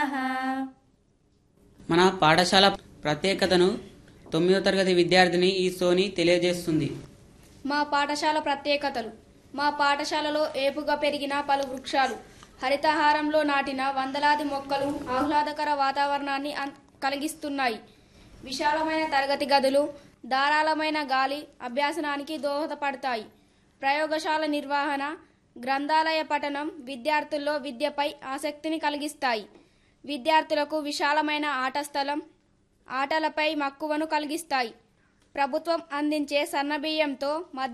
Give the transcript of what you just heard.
మన పాఠశాల ప్రత్యేకతను తొమ్మిదో తరగతి విద్యార్థిని ఈ సోని తెలియజేస్తుంది మా పాఠశాల ప్రత్యేకతలు మా పాఠశాలలో ఏపుగా పెరిగిన పలు వృక్షాలు హరితహారంలో నాటిన వందలాది మొక్కలు ఆహ్లాదకర వాతావరణాన్ని అన్- కలిగిస్తున్నాయి విశాలమైన తరగతి గదులు ధారాళమైన గాలి అభ్యాసనానికి దోహదపడతాయి ప్రయోగశాల నిర్వహణ గ్రంథాలయ పఠనం విద్యార్థుల్లో విద్యపై ఆసక్తిని కలిగిస్తాయి విద్యార్థులకు విశాలమైన ఆట స్థలం ఆటలపై మక్కువను కలిగిస్తాయి ప్రభుత్వం అందించే సన్నబియ్యంతో మధ్య